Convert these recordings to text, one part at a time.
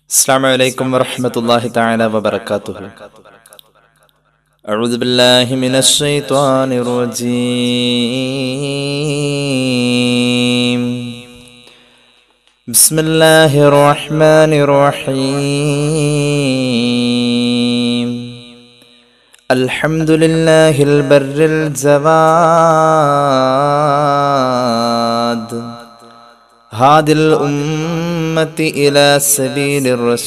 السلام عليكم ورحمة الله تعالى وبركاته أعوذ بالله من الشيطان الرجيم بسم الله الرحمن الرحيم الحمد لله البر الجواد هادي الأمة إلى سبيل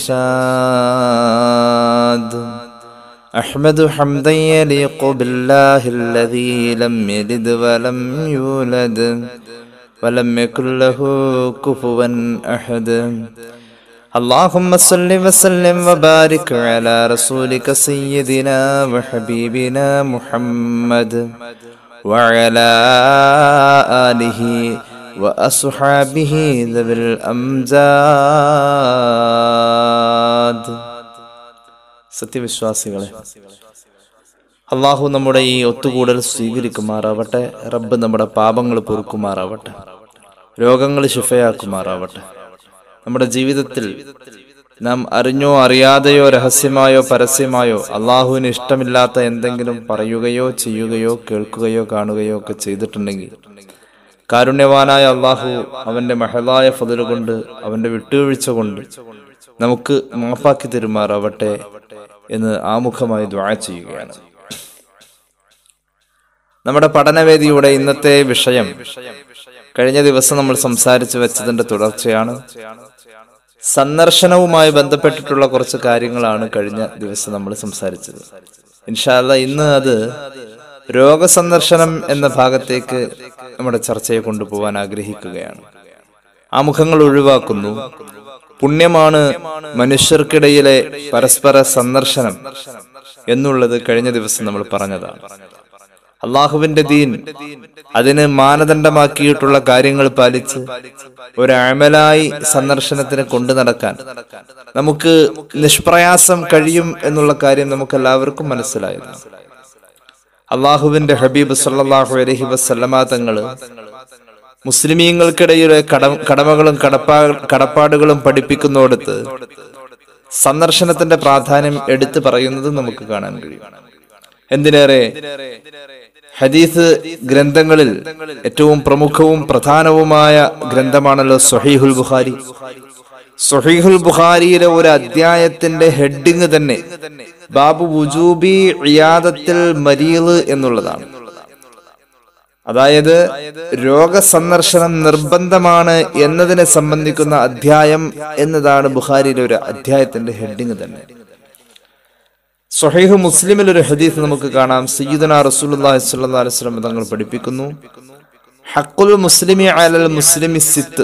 الرشاد أحمد حمدا يليق بالله الذي لم يلد ولم يولد ولم يكن له كفوا أحد اللهم صل وسلم وبارك على رسولك سيدنا وحبيبنا محمد وعلى آله وأصحابه ذوي الأمجاد സത്യവിശ്വാസികളെ അള്ളാഹു നമ്മുടെ ഈ ഒത്തുകൂടൽ സ്വീകരിക്കുമാറാവട്ടെ റബ്ബ് നമ്മുടെ പാപങ്ങൾ പൊറുക്കുമാറാവട്ടെ രോഗങ്ങൾ ശിഫയാക്കുമാറാവട്ടെ നമ്മുടെ ജീവിതത്തിൽ നാം അറിഞ്ഞോ അറിയാതെയോ രഹസ്യമായോ പരസ്യമായോ അള്ളാഹുവിന് ഇഷ്ടമില്ലാത്ത എന്തെങ്കിലും പറയുകയോ ചെയ്യുകയോ കേൾക്കുകയോ കാണുകയോ ഒക്കെ ചെയ്തിട്ടുണ്ടെങ്കിൽ കാരുണ്യവാനായ അള്ളാഹു അവന്റെ മഹലായ ഫതിൽ കൊണ്ട് അവന്റെ വിട്ടുവീഴ്ച കൊണ്ട് നമുക്ക് മാപ്പാക്കി തരുമാറാവട്ടെ എന്ന് ആമുഖമായി ദ്വാ ചെയ്യുകയാണ് നമ്മുടെ പഠനവേദിയുടെ ഇന്നത്തെ വിഷയം കഴിഞ്ഞ ദിവസം നമ്മൾ സംസാരിച്ചു വെച്ചതിന്റെ തുടർച്ചയാണ് സന്ദർശനവുമായി ബന്ധപ്പെട്ടിട്ടുള്ള കുറച്ച് കാര്യങ്ങളാണ് കഴിഞ്ഞ ദിവസം നമ്മൾ സംസാരിച്ചത് ഇൻഷാല്ല ഇന്ന് അത് രോഗസന്ദർശനം എന്ന ഭാഗത്തേക്ക് നമ്മുടെ ചർച്ചയെ കൊണ്ടുപോകാൻ ആഗ്രഹിക്കുകയാണ് ആമുഖങ്ങൾ ഒഴിവാക്കുന്നു പുണ്യമാണ് മനുഷ്യർക്കിടയിലെ പരസ്പര സന്ദർശനം എന്നുള്ളത് കഴിഞ്ഞ ദിവസം നമ്മൾ പറഞ്ഞതാണ് അള്ളാഹുവിന്റെ ദീൻ അതിന് മാനദണ്ഡമാക്കിയിട്ടുള്ള കാര്യങ്ങൾ പാലിച്ച് ഒരു അമലായി സന്ദർശനത്തിന് കൊണ്ടു നടക്കാൻ നമുക്ക് നിഷ്പ്രയാസം കഴിയും എന്നുള്ള കാര്യം നമുക്ക് എല്ലാവർക്കും മനസ്സിലായതാണ് അള്ളാഹുവിന്റെ ഹബീബ് സല്ലാഹു അലഹി വസ്ലമാ തങ്ങള് മുസ്ലിമീങ്ങൾക്കിടയിലെ കട കടമകളും കടപ്പാ കടപ്പാടുകളും പഠിപ്പിക്കുന്നിടത്ത് സന്ദർശനത്തിന്റെ പ്രാധാന്യം എടുത്തു പറയുന്നത് നമുക്ക് കാണാൻ കഴിയും എന്തിനേറെ ഹദീസ് ഗ്രന്ഥങ്ങളിൽ ഏറ്റവും പ്രമുഖവും പ്രധാനവുമായ ഗ്രന്ഥമാണല്ലോ സൊഹീഹുൽ ബുഖാരി സൊഹീഹുൽ ബുഖാരിയിലെ ഒരു അധ്യായത്തിന്റെ ഹെഡിങ് തന്നെ ബാബു വുജൂബി ഇയാദത്തിൽ മരീല് എന്നുള്ളതാണ് അതായത് രോഗസന്ദർശനം നിർബന്ധമാണ് എന്നതിനെ സംബന്ധിക്കുന്ന അധ്യായം എന്നതാണ് ബുഖാരിയിലെ ഒരു അധ്യായത്തിന്റെ ഹെഡിങ് തന്നെ സൊഹൈഹ് മുസ്ലിമിൽ ഒരു ഹദീസ് നമുക്ക് കാണാം സയ്യിദന റസൂലുള്ളാഹി സ്വല്ലല്ലാഹു അലൈഹി വസല്ലം തങ്ങൾ പഠിപ്പിക്കുന്നു ഹഖുൽ മുസ്ലിമി അലൽ മുസ്ലിമി സിത്ത്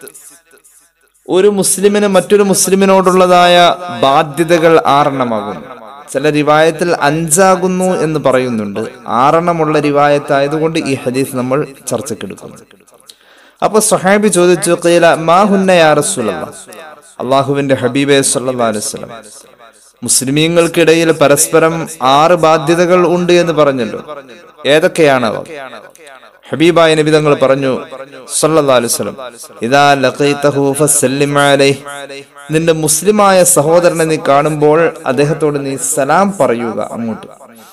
ഒരു മുസ്ലിമിന് മറ്റൊരു മുസ്ലിമിനോടുള്ളതായ ബാധ്യതകൾ ആറെണ്ണമാകുന്നു ചില റിവായത്തിൽ അഞ്ചാകുന്നു എന്ന് പറയുന്നുണ്ട് ആറെണ്ണമുള്ള റിവായത്തായതുകൊണ്ട് ഈ ഹദീസ് നമ്മൾ ചർച്ചക്കെടുക്കുന്നു അപ്പൊ സഹാബി ചോദിച്ചു കീല മാഹുന്ന യാ റസൂലല്ലാ അള്ളാഹുവിന്റെ ഹബീബെ സല്ലല്ലാഹു അലൈഹി വസല്ലം മുസ്ലിമീങ്ങൾക്കിടയിൽ പരസ്പരം ആറ് ബാധ്യതകൾ ഉണ്ട് എന്ന് പറഞ്ഞല്ലോ ഏതൊക്കെയാണവ ഹബീബായ നബി തങ്ങൾ പറഞ്ഞു സല്ലല്ലാഹു അലൈഹി വസല്ലം ഇദാ ലഖീതഹു ഫസല്ലിം അലൈഹി നിന്റെ മുസ്ലിമായ സഹോദരനെ നീ കാണുമ്പോൾ അദ്ദേഹത്തോട് നീ സലാം പറയുക അങ്ങോട്ട്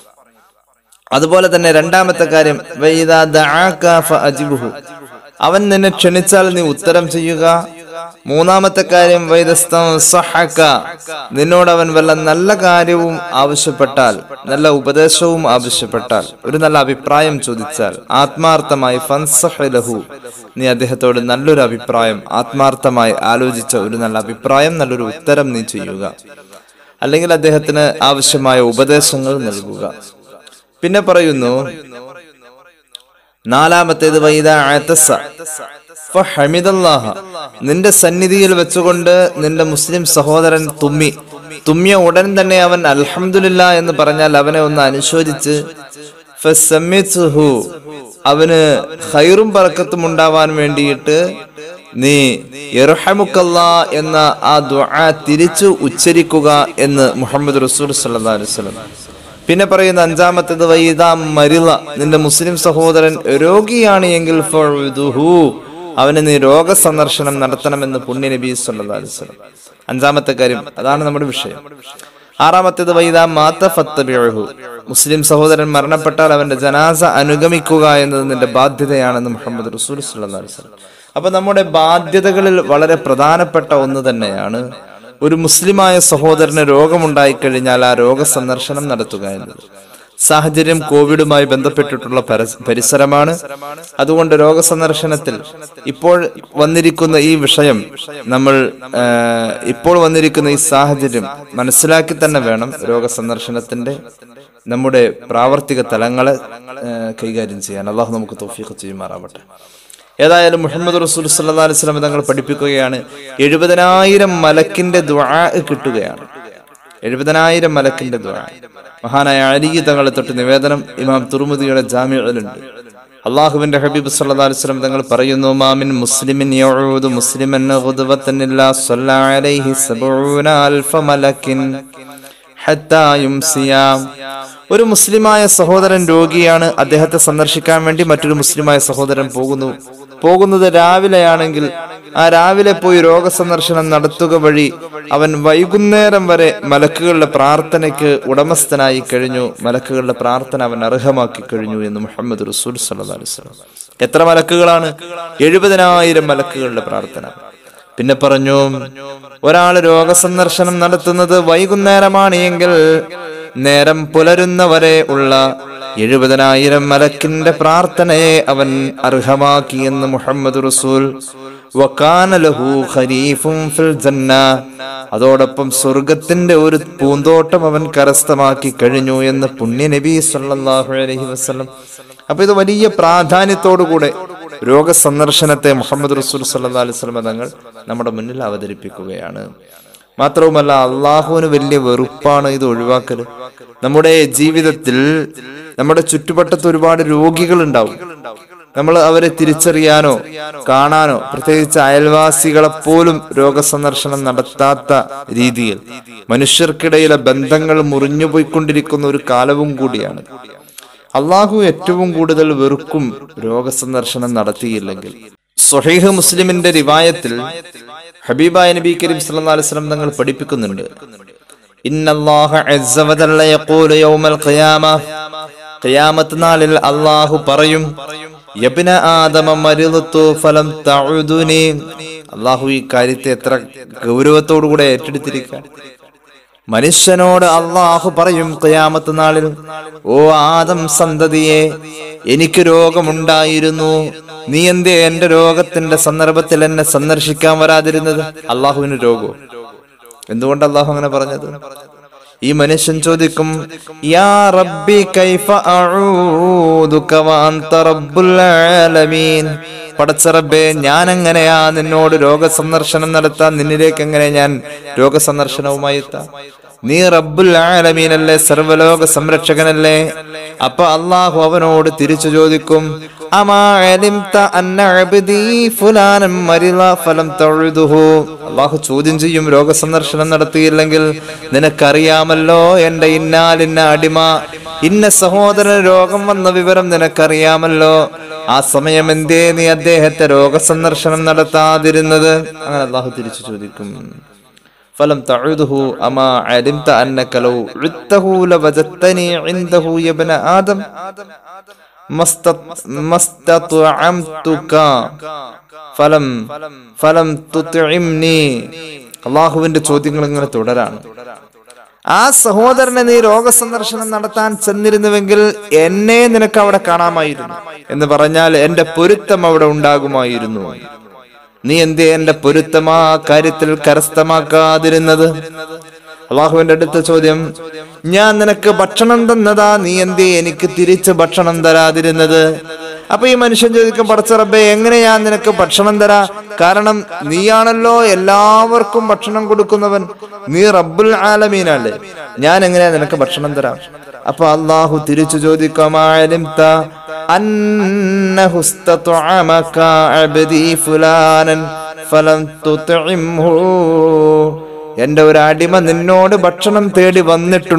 അതുപോലെ തന്നെ രണ്ടാമത്തെ കാര്യം വൈദാ ദഅാക ഫഅജിബുഹു അവൻ നിന്നെ ക്ഷണിച്ചാൽ നീ ഉത്തരം ചെയ്യുക മൂന്നാമത്തെ കാര്യം വൈദസ്തഹക്ക നിന്നോട് അവൻ വല്ല നല്ല കാര്യവും ആവശ്യപ്പെട്ടാൽ നല്ല ഉപദേശവും ആവശ്യപ്പെട്ടാൽ ഒരു നല്ല അഭിപ്രായം ചോദിച്ചാൽ ആത്മാർത്ഥമായി ഫൻസഹലഹു നീ അദ്ദേഹത്തോട് നല്ലൊരു അഭിപ്രായം ആത്മാർത്ഥമായി ആലോചിച്ച ഒരു നല്ല അഭിപ്രായം നല്ലൊരു ഉത്തരം നീ ചെയ്യുക അല്ലെങ്കിൽ അദ്ദേഹത്തിന് ആവശ്യമായ ഉപദേശങ്ങൾ നൽകുക പിന്നെ പറയുന്നു നാലാമത്തേത് വൈദ നിന്റെ സന്നിധിയിൽ വെച്ചുകൊണ്ട് നിന്റെ മുസ്ലിം സഹോദരൻ തുമ്മി തുമ്മിയ ഉടൻ തന്നെ അവൻ അൽഹംദുലില്ല എന്ന് പറഞ്ഞാൽ അവനെ ഒന്ന് അനുശോചിച്ച് അവന് ഹൈറും പറക്കത്തും ഉണ്ടാവാൻ വേണ്ടിയിട്ട് നീ ഇർഹമുക്കല്ല എന്ന ആ ദുആ തിരിച്ചു ഉച്ചരിക്കുക എന്ന് മുഹമ്മദ് റസൂൽ സല്ലല്ലാഹു അലൈഹി വസല്ലം പിന്നെ പറയുന്ന അഞ്ചാമത്തേത് വൈദ മരിള നിന്റെ മുസ്ലിം സഹോദരൻ രോഗിയാണ് എങ്കിൽ ഫഉദുഹു അവന് നീ രോഗസന്ദർശനം നടത്തണമെന്ന് പുണ്യ നബി സല്ലല്ലാഹു അലൈഹി വസല്ലം അഞ്ചാമത്തെ കാര്യം അതാണ് നമ്മുടെ വിഷയം ആറാമത്തേത് വൈദാ മാത്ത ഫത്തബിഅഹു മുസ്ലിം സഹോദരൻ മരണപ്പെട്ടാൽ അവന്റെ ജനാസ അനുഗമിക്കുക എന്നത് നിന്റെ ബാധ്യതയാണെന്ന് മുഹമ്മദ് റസൂൽ സല്ലല്ലാഹു അലൈഹി വസല്ലം അപ്പൊ നമ്മുടെ ബാധ്യതകളിൽ വളരെ പ്രധാനപ്പെട്ട ഒന്ന് തന്നെയാണ് ഒരു മുസ്ലിമായ സഹോദരന് രോഗമുണ്ടായി കഴിഞ്ഞാൽ ആ രോഗ സന്ദർശനം നടത്തുക എന്നത് സാഹചര്യം കോവിഡുമായി ബന്ധപ്പെട്ടിട്ടുള്ള പരസ്- പരിസരമാണ് അതുകൊണ്ട് രോഗസന്ദർശനത്തിൽ ഇപ്പോൾ വന്നിരിക്കുന്ന ഈ വിഷയം നമ്മൾ ആ, ഇപ്പോൾ വന്നിരിക്കുന്ന ഈ സാഹചര്യം മനസ്സിലാക്കി തന്നെ വേണം രോഗസന്ദർശനത്തിന്റെ നമ്മുടെ പ്രാവർത്തിക തലങ്ങളെ ആ, കൈകാര്യം ചെയ്യാൻ അള്ളാഹു നമുക്ക് തോഫീഖ് ചെയ്യുമാറാവട്ടെ ഏതായാലും മുഹമ്മദ് റസൂൽ സല്ലല്ലാഹു അലൈഹി വസല്ലം തങ്ങൾ പഠിപ്പിക്കുകയാണ് എഴുപതിനായിരം മലക്കിന്റെ ദുആ കിട്ടുകയാണ് എഴുപതിനായിരം മലക്കിന്റെ ദുആ മഹാനായ അലി തങ്ങളെ തൊട്ട് നിവേദനം ഇമാം തുറുമുദിയുടെ ജാമ്യയിലുണ്ട് അള്ളാഹുവിന്റെ ഹബീബ് സല്ലല്ലാഹു അലൈഹി വസല്ലം തങ്ങൾ പറയുന്നു മാമിൻ മുസ്ലിമിൻ യഊദു മുസ്ലിമൻ ഗുദ്വത്തൻ ഇല്ലാ സ്വല്ല അലൈഹി സബഊന അൽഫ മലക്കിൻ ഹത്താ യുംസിയാ. ഒരു മുസ്ലിമായ സഹോദരൻ രോഗിയാണ് അദ്ദേഹത്തെ സന്ദർശിക്കാൻ വേണ്ടി മറ്റൊരു മുസ്ലിമായ സഹോദരൻ പോകുന്നു പോകുന്നത് രാവിലെയാണെങ്കിൽ ആ രാവിലെ പോയി രോഗസന്ദർശനം നടത്തുക വഴി അവൻ വൈകുന്നേരം വരെ മലക്കുകളുടെ പ്രാർത്ഥനയ്ക്ക് ഉടമസ്ഥനായി കഴിഞ്ഞു മലക്കുകളുടെ പ്രാർത്ഥന അവൻ അർഹമാക്കി കഴിഞ്ഞു എന്ന് മുഹമ്മദ് റസൂൽ സല്ലല്ലാഹു അലൈഹി വസല്ലം എത്ര മലക്കുകളാണ് എഴുപതിനായിരം മലക്കുകളുടെ പ്രാർത്ഥന പിന്നെ പറഞ്ഞു ഒരാൾ രോഗസന്ദർശനം നടത്തുന്നത് വൈകുന്നേരമാണ് എങ്കിൽ നേരം പുലരുന്നവരെ ഉള്ള എഴുപതിനായിരം മലക്കിന്റെ പ്രാർത്ഥനയെ അവൻ അർഹമാക്കി എന്ന് മുഹമ്മദ് റസൂൽ വക്കാന ലഹു ഖരീഫും ഫിൽ ജന്ന അതോടൊപ്പം സ്വർഗത്തിന്റെ ഒരു പൂന്തോട്ടം അവൻ കരസ്ഥമാക്കി കഴിഞ്ഞു എന്ന് പുണ്യ നബി സല്ലല്ലാഹു അലൈഹി വസല്ലം അപ്പൊ ഇത് വലിയ പ്രാധാന്യത്തോടുകൂടെ രോഗസന്ദർശനത്തെ മുഹമ്മദ് റസൂൽ സല്ലല്ലാഹു അലൈഹി വസല്ലം തങ്ങൾ നമ്മുടെ മുന്നിൽ അവതരിപ്പിക്കുകയാണ് മാത്രവുമല്ല അള്ളാഹുവിന് വലിയ വെറുപ്പാണ് ഇത് ഒഴിവാക്കൽ നമ്മുടെ ജീവിതത്തിൽ നമ്മുടെ ചുറ്റുവട്ടത്ത് ഒരുപാട് രോഗികൾ ഉണ്ടാവും നമ്മൾ അവരെ തിരിച്ചറിയാനോ കാണാനോ പ്രത്യേകിച്ച് അയൽവാസികളെ പോലും രോഗസന്ദർശനം നടത്താത്ത രീതിയിൽ മനുഷ്യർക്കിടയിലെ ബന്ധങ്ങൾ മുറിഞ്ഞുപോയിക്കൊണ്ടിരിക്കുന്ന ഒരു കാലവും കൂടിയാണ് അള്ളാഹു ഏറ്റവും കൂടുതൽ വെറുക്കും രോഗസന്ദർശനം നടത്തിയില്ലെങ്കിൽ സ്വഹീഹ് മുസ്ലിമിന്റെ റിവായത്തിൽ ഹബീബായ നബി കരീം സല്ലല്ലാഹു അലൈഹി വസല്ലം തങ്ങൾ പഠിപ്പിക്കുന്നുണ്ട് ഇന്നല്ലാഹ അസ്സ വജല്ല യഖൂലു യൗമൽ ഖിയാമ ഖിയാമത്ത് നാളിൽ അള്ളാഹു പറയും യബ്ന ആദമ മരിദതു ഫലം തഉദുനി അള്ളാഹു ഈ കാര്യത്തെ എത്ര ഗൗരവത്തോടുകൂടെ ഏറ്റെടുത്തിരിക്കുക മനുഷ്യനോട് അള്ളാഹു പറയും ഖിയാമത്ത് നാളിൽ ഓ ആദം സന്തതിയെ എനിക്ക് രോഗമുണ്ടായിരുന്നു നീ എന്തേ എന്റെ രോഗത്തിന്റെ സന്ദർഭത്തിൽ എന്നെ സന്ദർശിക്കാൻ വരാതിരുന്നത് അള്ളാഹുവിന് രോഗവും എന്തുകൊണ്ട് അള്ളാഹു അങ്ങനെ പറഞ്ഞത് ഈ മനുഷ്യൻ ചോദിക്കും യാ റബ്ബി കൈഫ അഊദുക വ അൻത റബ്ബുൽ ആലമീൻ പടച്ച റബ്ബേ ഞാൻ എങ്ങനെയാ നിന്നോട് രോഗസന്ദർശനം നടത്താൻ നിന്നിലേക്ക് എങ്ങനെ ഞാൻ രോഗസന്ദർശനവുമായി എത്താം നീ റബ്ബുൽ ആലമീനല്ലേ സർവലോക സംരക്ഷകനല്ലേ അപ്പൊ അള്ളാഹു അവനോട് തിരിച്ചു ചോദിക്കും അമാ അലിംത അന്ന അബ്ദീ ഫുലാനം മരിള ഫലം തഴുതുഹു അള്ളാഹു ചോദ്യം ചെയ്യും രോഗസന്ദർശനം നടത്തിയില്ലെങ്കിൽ നിനക്കറിയാമല്ലോ എന്റെ ഇന്നാലിന്ന അടിമ ഇന്ന സഹോദരന് രോഗം വന്ന വിവരം നിനക്കറിയാമല്ലോ ആ സമയം എന്തേ നീ അദ്ദേഹത്തെ രോഗസന്ദർശനം നടത്താതിരുന്നത് അങ്ങനെ അള്ളാഹു തിരിച്ചു ചോദിക്കും فلم تعده أما علمت أنك لو عدته لوجدتني عنده يا ابن آدم ما استط- ما استطعمتك فلم فلم تطعمني അള്ളാഹുവിന്റെ ചോദ്യങ്ങൾ ഇങ്ങനെ തുടരാണ് ആ സഹോദരനെ നീ രോഗസന്ദർശനം നടത്താൻ ചെന്നിരുന്നുവെങ്കിൽ എന്നെ നിനക്ക് അവിടെ കാണാമായിരുന്നു എന്ന് പറഞ്ഞാൽ എന്റെ പൊരുത്തം അവിടെ ഉണ്ടാകുമായിരുന്നു നീ എന്തേ എന്റെ പൊരുത്തമാ കാര്യത്തിൽ കരസ്ഥമാക്കാതിരുന്നത് അള്ളാഹുവിന്റെ അടുത്ത ചോദ്യം ഞാൻ നിനക്ക് ഭക്ഷണം തന്നതാ നീ എന്തേ എനിക്ക് തിരിച്ച് ഭക്ഷണം തരാതിരുന്നത് അപ്പൊ ഈ മനുഷ്യൻ ചോദിക്കും പടച്ച റബ്ബേ എങ്ങനെയാ നിനക്ക് ഭക്ഷണം തരാ കാരണം നീയാണല്ലോ എല്ലാവർക്കും ഭക്ഷണം കൊടുക്കുന്നവൻ നീ റബ്ബുൽ ആലമീനല്ലേ ഞാൻ എങ്ങനെയാ നിനക്ക് ഭക്ഷണം തരാം അപ്പൊ അള്ളാഹു തിരിച്ചു ചോദിക്കുമാലിംത അന്നഹു ഇസ്തത്അമക അബ്ദി ഫുലാനൻ ഫലം തുത്ഇംഹു എന്റെ ഒരു അടിമ നിന്നോട് ഭക്ഷണം തേടി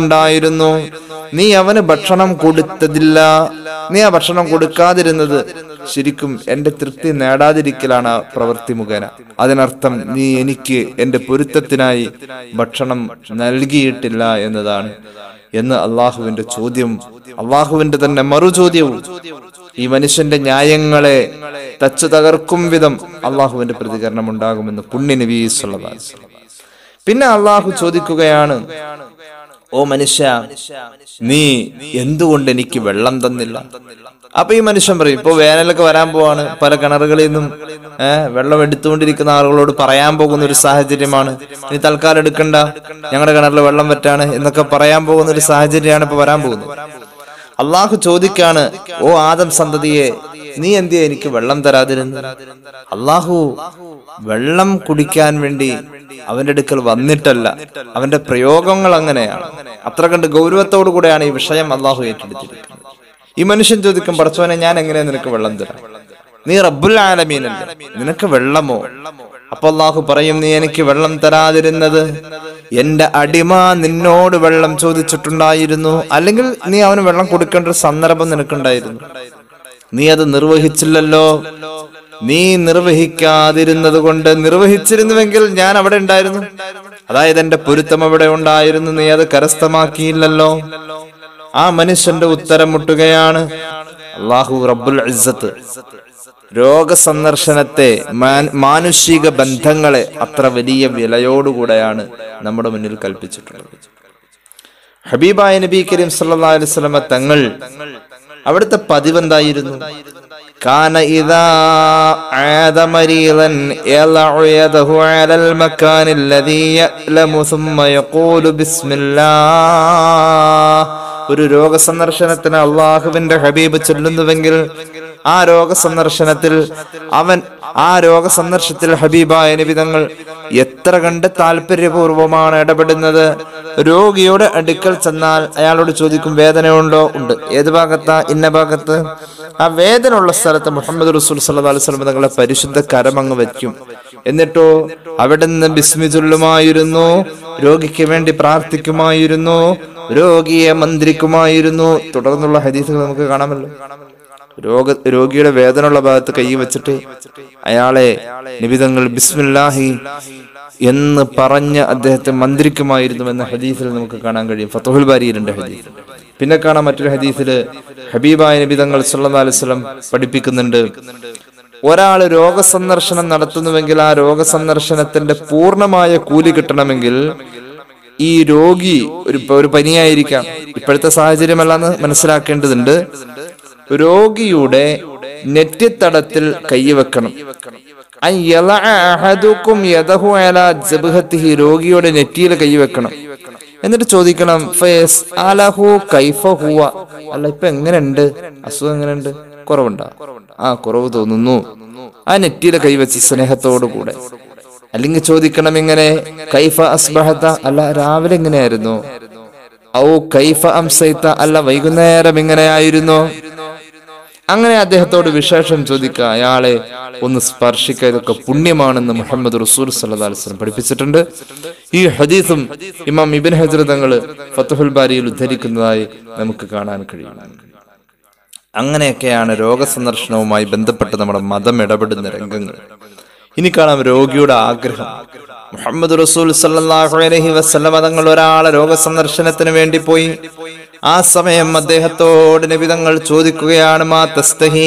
വന്നിട്ടുണ്ടായിരുന്നു നീ അവന് ഭക്ഷണം കൊടുത്തതില്ല നീ ആ ഭക്ഷണം കൊടുക്കാതിരുന്നത് ശരിക്കും എന്റെ തൃപ്തി നേടാതിരിക്കലാണ് ആ പ്രവൃത്തി മുഖേന അതിനർത്ഥം നീ എനിക്ക് എന്റെ പൊരുത്തത്തിനായി ഭക്ഷണം നൽകിയിട്ടില്ല എന്നതാണ് എന്ന് അള്ളാഹുവിന്റെ ചോദ്യം അള്ളാഹുവിന്റെ തന്നെ മറുചോദ്യവും ഈ മനുഷ്യന്റെ ന്യായങ്ങളെ തച്ചു തകർക്കും വിധം അള്ളാഹുവിന്റെ പ്രതികരണം ഉണ്ടാകുമെന്ന് പുണ്യ നബി സല്ലല്ലാഹു അലൈഹി വസല്ലം. പിന്നെ അള്ളാഹു ചോദിക്കുകയാണ് ഓ മനുഷ്യ നീ എന്തുകൊണ്ട് എനിക്ക് വെള്ളം തന്നില്ല അപ്പൊ ഈ മനുഷ്യൻ പറയും ഇപ്പൊ വേനലൊക്കെ വരാൻ പോവാണ് പല കിണറുകളിൽ നിന്നും ഏഹ് വെള്ളം എടുത്തുകൊണ്ടിരിക്കുന്ന ആളുകളോട് പറയാൻ പോകുന്ന ഒരു സാഹചര്യമാണ് നീ തൽക്കാലം എടുക്കണ്ട ഞങ്ങളുടെ കിണറിൽ വെള്ളം വറ്റാണ് എന്നൊക്കെ പറയാൻ പോകുന്ന ഒരു സാഹചര്യമാണ് ഇപ്പൊ വരാൻ പോകുന്നത് അള്ളാഹു ചോദിക്കാണ് ഓ ആദം സന്തതിയെ നീ എന്തിയാ എനിക്ക് വെള്ളം തരാതിരുന്നത് അള്ളാഹു വെള്ളം കുടിക്കാൻ വേണ്ടി അവന്റെ അടുക്കൽ വന്നിട്ടല്ല അവന്റെ പ്രയോഗങ്ങൾ അങ്ങനെയാണ് അത്ര കണ്ട് ഗൗരവത്തോടു കൂടെയാണ് ഈ വിഷയം അള്ളാഹു ഏറ്റെടുത്തിരിക്കുന്നത് ഈ മനുഷ്യൻ ചോദിക്കും പടച്ചോനെ ഞാൻ എങ്ങനെയാ നിനക്ക് വെള്ളം തരാം നീ റബ്ബുൽ ആലമീനല്ലേ നിനക്ക് വെള്ളമോ അപ്പൊ അള്ളാഹു പറയും നീ എനിക്ക് വെള്ളം തരാതിരുന്നത് എന്റെ അടിമ നിന്നോട് വെള്ളം ചോദിച്ചിട്ടുണ്ടായിരുന്നു അല്ലെങ്കിൽ നീ അവന് വെള്ളം കൊടുക്കേണ്ട ഒരു സന്ദർഭം നിനക്കുണ്ടായിരുന്നു നീ അത് നിർവഹിച്ചില്ലല്ലോ നീ നിർവഹിക്കാതിരുന്നത് കൊണ്ട് നിർവഹിച്ചിരുന്നുവെങ്കിൽ ഞാൻ അവിടെ ഉണ്ടായിരുന്നു അതായത് എന്റെ പൊരുത്തം അവിടെ ഉണ്ടായിരുന്നു നീ അത് കരസ്ഥമാക്കിയില്ലല്ലോ ആ മനുഷ്യന്റെ ഉത്തരം മുട്ടുകയാണ് അള്ളാഹു റബ്ബുൽ ഇസ്സത്ത് രോഗസന്ദർശനത്തെ മാൻ- മാനുഷിക ബന്ധങ്ങളെ അത്ര വലിയ വിലയോടുകൂടെയാണ് നമ്മുടെ മുന്നിൽ കൽപ്പിച്ചിട്ടുള്ളത് ഹബീബായ നബി കരീം സല്ലല്ലാഹു അലൈഹി വസല്ലമ തങ്ങൾ അവിടുത്തെ പതിവ് എന്തായിരുന്നു കാന ഇദാ ആദ മരീളൻ യലഉ യദഹു അലൽ മക്കാനിൽ ലദീ യഅലമു സുമ്മ യഖൂലു ബിസ്മില്ലാഹ് ഒരു രോഗസന്ദർശനത്തിന് അള്ളാഹുവിന്റെ ഹബീബ് ചൊല്ലുന്നുവെങ്കിൽ ആ രോഗസന്ദർശനത്തിൽ അവൻ ആ രോഗസന്ദർശനത്തിൽ ഹബീബായ നിബിതങ്ങൾ എത്ര കണ്ട് താല്പര്യപൂർവമാണ് ഇടപെടുന്നത് രോഗിയുടെ അടുക്കൽ ചെന്നാൽ അയാളോട് ചോദിക്കും വേദനയുണ്ടോ ഉണ്ട് ഏത് ഭാഗത്താ ഇന്ന ഭാഗത്ത് ആ വേദന ഉള്ള സ്ഥലത്ത് മുഹമ്മദ് റസൂൽ സല്ലല്ലാഹു അലൈഹി വസല്ലം തങ്ങളെ പരിശുദ്ധ കരം അങ്ങ് വെക്കും എന്നിട്ടോ അവിടെ നിന്ന് ബിസ്മി ചൊല്ലുമായിരുന്നു രോഗിക്ക് വേണ്ടി പ്രാർത്ഥിക്കുമായിരുന്നു രോഗിയെ മന്ത്രിക്കുമായിരുന്നു തുടർന്നുള്ള ഹദീസുകൾ നമുക്ക് കാണാമല്ലോ രോഗ രോഗിയുടെ വേദന ഉള്ള ഭാഗത്ത് കൈ വെച്ചിട്ട് അയാളെ നിബിതങ്ങൾ ബിസ്മില്ലാഹി എന്ന് പറഞ്ഞ് അദ്ദേഹത്തെ മന്ത്രിക്കുമായിരുന്നു എന്ന ഹദീസിൽ നമുക്ക് കാണാൻ കഴിയും ഫത്തുഹുൽ ബാരിയിലുണ്ട് ഹദീസ് പിന്നെ കാണാം മറ്റൊരു ഹദീസിൽ ഹബീബായ നബിതങ്ങൾ സല്ലല്ലാഹു അലൈഹി വസല്ലം പഠിപ്പിക്കുന്നുണ്ട് ഒരാൾ രോഗസന്ദർശനം നടത്തുന്നുവെങ്കിൽ ആ രോഗസന്ദർശനത്തിന്റെ പൂർണ്ണമായ കൂലി കിട്ടണമെങ്കിൽ ഈ രോഗി ഒരു ഇപ്പൊ ഒരു പനിയായിരിക്കാം ഇപ്പോഴത്തെ സാഹചര്യമല്ലെന്ന് മനസ്സിലാക്കേണ്ടതുണ്ട് രോഗിയുടെ നെറ്റിത്തടത്തിൽ കൈവെക്കണം അൻ യളഅ അഹദുക്കും യദഹു അലാ ജബ്ഹത്തിഹി രോഗിയുടെ നെറ്റിയിൽ കൈവെക്കണം എന്നിട്ട് ചോദിക്കണം ഫയസ് അലഹു കൈഫ ഹുവ അല്ല ഇപ്പൊ എങ്ങനെയുണ്ട് അസുഖം എങ്ങനെയുണ്ട് കുറവുണ്ടോ ആ കുറവ് തോന്നുന്നു ആ നെറ്റിയിൽ കൈവച്ച് സ്നേഹത്തോടു കൂടെ അല്ലെങ്കിൽ ചോദിക്കണം ഇങ്ങനെ കൈഫ അസ്ബഹത്ത അല്ല രാവിലെ എങ്ങനെയായിരുന്നു ഔ കൈഫ അംസൈത്ത അല്ല വൈകുന്നേരം എങ്ങനെയായിരുന്നു അങ്ങനെ അദ്ദേഹത്തോട് വിശേഷം ചോദിക്കുക അയാളെ ഒന്ന് സ്പർശിക്കുക ഇതൊക്കെ പുണ്യമാണെന്ന് മുഹമ്മദ് റസൂൽ സല്ലല്ലാഹു അലൈഹി വസല്ലം പഠിപ്പിച്ചിട്ടുണ്ട് ഈ ഹദീസും ഇമാം ഇബിൻ ഹജർ തങ്ങൾ ഫത്തുഹുൽ ബാരിയിൽ ഉദ്ധരിക്കുന്നതായി നമുക്ക് കാണാൻ കഴിയും അങ്ങനെയൊക്കെയാണ് രോഗസന്ദർശനവുമായി ബന്ധപ്പെട്ട് നമ്മുടെ മതം ഇടപെടുന്ന രംഗങ്ങൾ ഇനി കാണാം രോഗിയുടെ ആഗ്രഹം മുഹമ്മദ് റസൂൽ സല്ലല്ലാഹു അലൈഹി വസല്ലം തങ്ങൾ ഒരാളെ രോഗസന്ദർശനത്തിന് വേണ്ടി പോയി ആ സമയം അദ്ദേഹത്തോട് നിബിതങ്ങൾ ചോദിക്കുകയാണ് മാ തസ്തഹി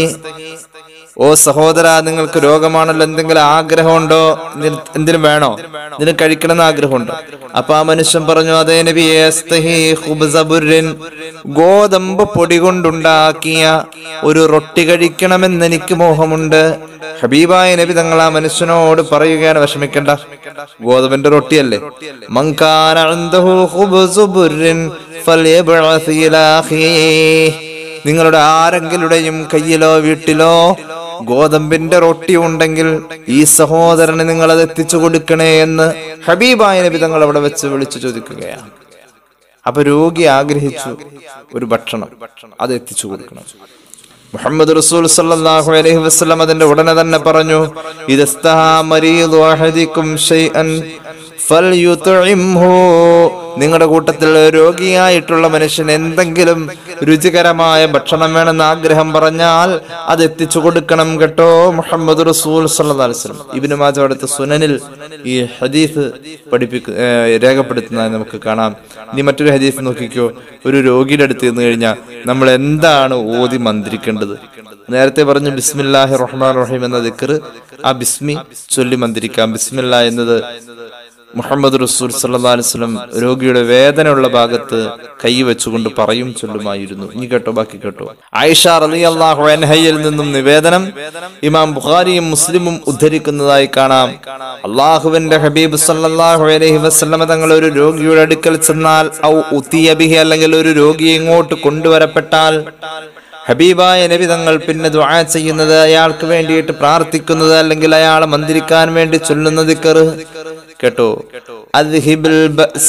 ഓ സഹോദര നിങ്ങൾക്ക് രോഗമാണല്ലോ എന്തെങ്കിലും ആഗ്രഹമുണ്ടോ ഇതിന് എന്തിനും വേണോ ഇതിന് കഴിക്കണം എന്ന് ആഗ്രഹമുണ്ടോ അപ്പൊ ആ മനുഷ്യൻ പറഞ്ഞു അതേ നബി യസ്തഹി ഖുബ്സ ബുർരിൻ. ഗോതമ്പ് പൊടി കൊണ്ടുണ്ടാക്കിയ ഒരു റൊട്ടി കഴിക്കണമെന്ന് എനിക്ക് മോഹമുണ്ട് ഹബീബായ നബി തങ്ങൾ ആ മനുഷ്യനോട് പറയുകയാണ് വിഷമിക്കണ്ട ഗോതമ്പിന്റെ റൊട്ടിയല്ലേ മങ്കാന ഇൻദഹു ഖുബ്സു ബുർരിൻ ഫൽയബ്അസ് ഇലാ അഖീഹ്. നിങ്ങളുടെ ആരെങ്കിലുടെയും കയ്യിലോ വീട്ടിലോ ഗോതമ്പിന്റെ റൊട്ടി ഉണ്ടെങ്കിൽ ഈ സഹോദരന് നിങ്ങൾ അത് എത്തിച്ചു കൊടുക്കണേ എന്ന് ഹബീബായ നബി തങ്ങൾ അവിടെ വെച്ച് വിളിച്ചു ചോദിക്കുകയാണ് അപ്പൊ രോഗി ആഗ്രഹിച്ചു ഒരു ഭക്ഷണം അത് എത്തിച്ചു കൊടുക്കണം മുഹമ്മദ് റസൂൽ സല്ലല്ലാഹു അലൈഹി വസല്ലം അതിന്റെ ഉടനെ തന്നെ പറഞ്ഞു ഇദസ്തഹാ മരീദു അഹദിക്കും ഷൈഅൻ ഫൽയുത്ഇംഹു നിങ്ങളുടെ കൂട്ടത്തിൽ രോഗിയായിട്ടുള്ള മനുഷ്യൻ എന്തെങ്കിലും രുചികരമായ ഭക്ഷണം വേണമെന്ന് ആഗ്രഹം പറഞ്ഞാൽ അത് എത്തിച്ചു കൊടുക്കണം കേട്ടോ മുഹമ്മദ് റസൂൽ സല്ലല്ലാഹു അലൈഹി വസല്ലം ഇബ്നു മാജ അടുത്ത സുനനിൽ ഈ ഹദീസ് പഠിപ്പിക്ക ഏഹ് രേഖപ്പെടുത്തുന്നതായി നമുക്ക് കാണാം ഇനി മറ്റൊരു ഹദീസ് നോക്കിക്കോ ഒരു രോഗിയുടെ അടുത്ത് ചെന്ന് കഴിഞ്ഞാൽ നമ്മൾ എന്താണ് ഓതി മന്ത്രിക്കേണ്ടത് നേരത്തെ പറഞ്ഞു ബിസ്മില്ലാഹി റഹ്മാൻ റഹീം എന്ന ദിക്കർ ആ ബിസ്മി ചൊല്ലി മന്ത്രിക്കാം ബിസ്മില്ല എന്നത് മുഹമ്മദ് റസൂൽ സല്ലല്ലാഹു അലൈഹി വസല്ലം രോഗിയുടെ വേദനയുള്ള ഭാഗത്ത് കൈ വെച്ചുകൊണ്ട് പറയും ചൊല്ലുമായിരുന്നു ഇനി കേട്ടോ ബാക്കി കേട്ടോ ആയിഷ റളിയല്ലാഹു അൻഹയിൽ നിന്നും നിവേദനം ഇമാം ബുഖാരിയും മുസ്ലിമും ഉദ്ധരിക്കുന്നതായി കാണാം അള്ളാഹുവിന്റെ ഹബീബ് സല്ലല്ലാഹു അലൈഹി വസല്ലമ തങ്ങൾ ഒരു രോഗിയുടെ അടുക്കൽ ചെന്നാൽ ഔ ഉത്തിയ ബിഹി അല്ലെങ്കിൽ ഒരു രോഗി ഇങ്ങോട്ട് കൊണ്ടുവരപ്പെട്ടാൽ ഹബീബായ നബി തങ്ങൾ പിന്നെ ദുആ ചെയ്യുന്നത് അയാൾക്ക് വേണ്ടിയിട്ട് പ്രാർത്ഥിക്കുന്നത് അല്ലെങ്കിൽ അയാളെ മന്ത്രിക്കാൻ വേണ്ടി ചൊല്ലുന്ന ദിക്കർ കേട്ടോ അദ്ഹിബിൽ ബഅസ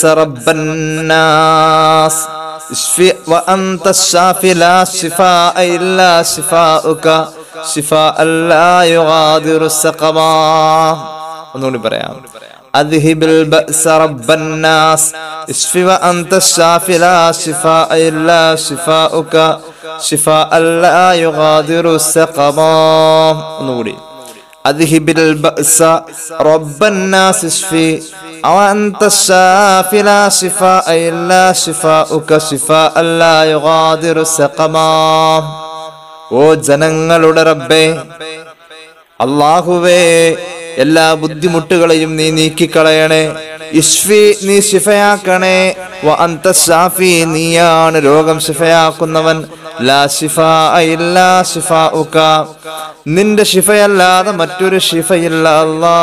റബ്ബന്നാസ് ഇശ്ഫി വഅൻത الشافي لا شفاء إلا شفاؤك شفاء لا يغادر سقما ഒന്നുകൂടി പറയാം أذهب البأس رب الناس اشف وأنت الشافي لا شفاء إلا شفاؤك شفاء لا يغادر سقما ഒന്നുകൂടി أذهب البأس رب الناس اشفي وأنت الشافي لا شفاء إلا شفاؤك شفاء لا يغادر سقما ഓ ജനങ്ങളുടെ റബ്ബേ അള്ളാഹുവേ എല്ലാ ബുദ്ധിമുട്ടുകളെയും നീ നീക്കിക്കളയണേ ഇഷ്ഫി നീ ശിഫയാക്കണേ വ അന്ത ഷാഫി നീയാണ് രോഗം ശിഫയാക്കുന്നവൻ ലാ ഷിഫാ ഇല്ലാ ഷിഫാഉക നിന്റെ ശിഫയല്ലാതെ മറ്റൊരു ശിഫയില്ല അല്ലാ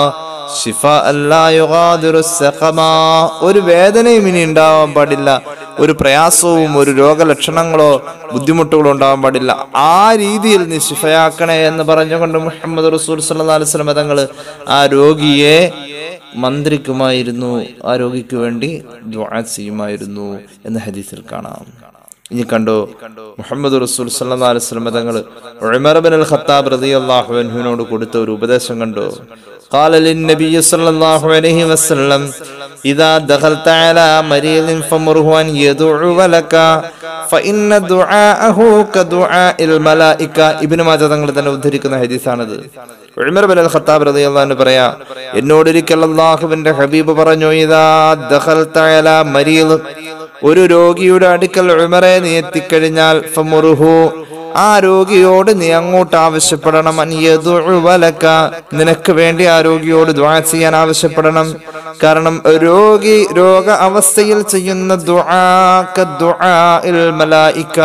ഷിഫ അല്ലാ യുഗാദിറു സഖമാ ഒരു വേദനയും ഇനി ഉണ്ടാവാൻ പാടില്ല ഒരു പ്രയാസവും ഒരു രോഗലക്ഷണങ്ങളോ ബുദ്ധിമുട്ടുകളോ ഉണ്ടാവാൻ പാടില്ല ആ രീതിയിൽ നീ ശിഫയാക്കണേ എന്ന് പറഞ്ഞുകൊണ്ട് മുഹമ്മദ് റസൂൽ സല്ലല്ലാഹു അലൈഹി വസല്ലം തങ്ങൾ ആ രോഗിയെ മന്ത്രിക്കുമായിരുന്നു ആ രോഗിക്ക് വേണ്ടി ദുആ ചെയ്യുമായിരുന്നു എന്ന് ഹദീസിൽ കാണാം ഇനി കണ്ടോ മുഹമ്മദ് റസൂൽ സല്ലല്ലാഹു അലൈഹി വസല്ലം തങ്ങൾ ഉമർ ബിൻ അൽ ഖത്താബ് റളിയല്ലാഹു അൻഹുവിനോട് കൊടുത്ത ഒരു ഉപദേശം കണ്ടോ قال للنبي صلى الله عليه وسلم إذا دخلت على مريض فمره أن يدعو لك فإن دعاءه كدعاء الملائكة ابن മാജ തങ്ങൾ തന്നെ ഉദ്ധരിക്കുന്ന ഹദീസാണത് ഉമർ ബിൻ അൽ ഖത്താബ് റളിയല്ലാഹു അൻഹു പറയാ എന്നോട് ഒരിക്കൽ അല്ലാഹുവിന്റെ ഹബീബ് പറഞ്ഞു ഇദാ ദഖൽത അലാ മരീദ് ഒരു രോഗിയുടെ അടുക്കൽ ഉമറെ നീ എത്തിക്കഴിഞ്ഞാൽ ഫമുറുഹു ആ രോഗിയോട് നീ അങ്ങോട്ട് ആവശ്യപ്പെടണം അൻ യദുഉവലക. നിനക്ക് വേണ്ടി ആ രോഗിയോട് ദ്വാ ചെയ്യാൻ ആവശ്യപ്പെടണം കാരണം രോഗി രോഗ അവസ്ഥയിൽ ചെയ്യുന്ന ദുആ കദ്ദുആഇൽ മലായിക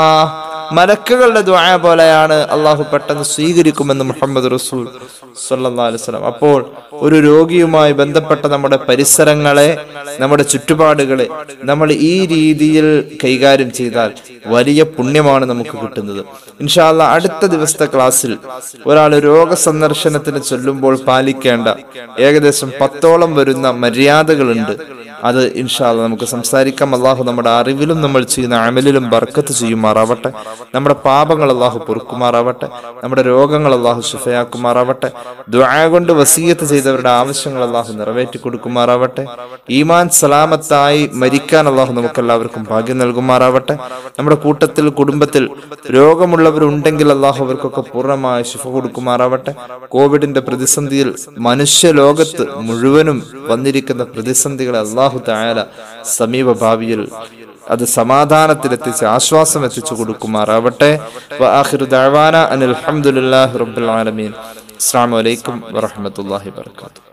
മലക്കുകളുടെ ദ്വാ പോലെയാണ് അള്ളാഹു പെട്ടെന്ന് സ്വീകരിക്കുമെന്ന് മുഹമ്മദ് റസൂൽ സല്ലല്ലാഹു അലൈഹി വസല്ലം അപ്പോൾ ഒരു രോഗിയുമായി ബന്ധപ്പെട്ട നമ്മുടെ പരിസരങ്ങളെ നമ്മുടെ ചുറ്റുപാടുകളെ നമ്മൾ ഈ രീതിയിൽ കൈകാര്യം ചെയ്താൽ വലിയ പുണ്യമാണ് നമുക്ക് കിട്ടുന്നത് ഇൻഷാല്ല അടുത്ത ദിവസത്തെ ക്ലാസ്സിൽ ഒരാൾ രോഗ സന്ദർശനത്തിന് ചൊല്ലുമ്പോൾ പാലിക്കേണ്ട ഏകദേശം പത്തോളം വരുന്ന മര്യാദകളുണ്ട് അത് ഇൻഷാല്ല നമുക്ക് സംസാരിക്കാം അള്ളാഹു നമ്മുടെ അറിവിലും നമ്മൾ ചെയ്യുന്ന അമലിലും ബർക്കത്ത് ചെയ്യുമാറാവട്ടെ നമ്മുടെ പാപങ്ങൾ അള്ളാഹു പൊറുക്കുമാറാവട്ടെ നമ്മുടെ രോഗങ്ങൾ അള്ളാഹു ശുഫയാക്കുമാറാവട്ടെ ദുആ കൊണ്ട് വസീയത്ത് ചെയ്തവരുടെ ആവശ്യങ്ങൾ അള്ളാഹു നിറവേറ്റി കൊടുക്കുമാറാവട്ടെ ഈമാൻ സലാമത്തായി മരിക്കാൻ അള്ളാഹു നമുക്ക് എല്ലാവർക്കും ഭാഗ്യം നൽകുമാറാവട്ടെ നമ്മുടെ കൂട്ടത്തിൽ കുടുംബത്തിൽ രോഗമുള്ളവരുണ്ടെങ്കിൽ അള്ളാഹു അവർക്കൊക്കെ പൂർണ്ണമായ ശുഭ കൊടുക്കുമാറാവട്ടെ കോവിഡിന്റെ പ്രതിസന്ധിയിൽ മനുഷ്യ ലോകത്ത് മുഴുവനും വന്നിരിക്കുന്ന പ്രതിസന്ധികളെ അള്ളാഹു തായാല സമീപ ഭാവിയിൽ അത് സമാധാനത്തിലെത്തിച്ച് ആശ്വാസം എത്തിച്ചു കൊടുക്കുമാറാവട്ടെ വആഖിറു ദഅവാന അനിൽ ഹംദുലില്ലാഹി റബ്ബിൽ ആലമീൻ അസ്സലാമു അലൈക്കും വറഹ്മത്തുള്ളാഹി വബറകാതുഹു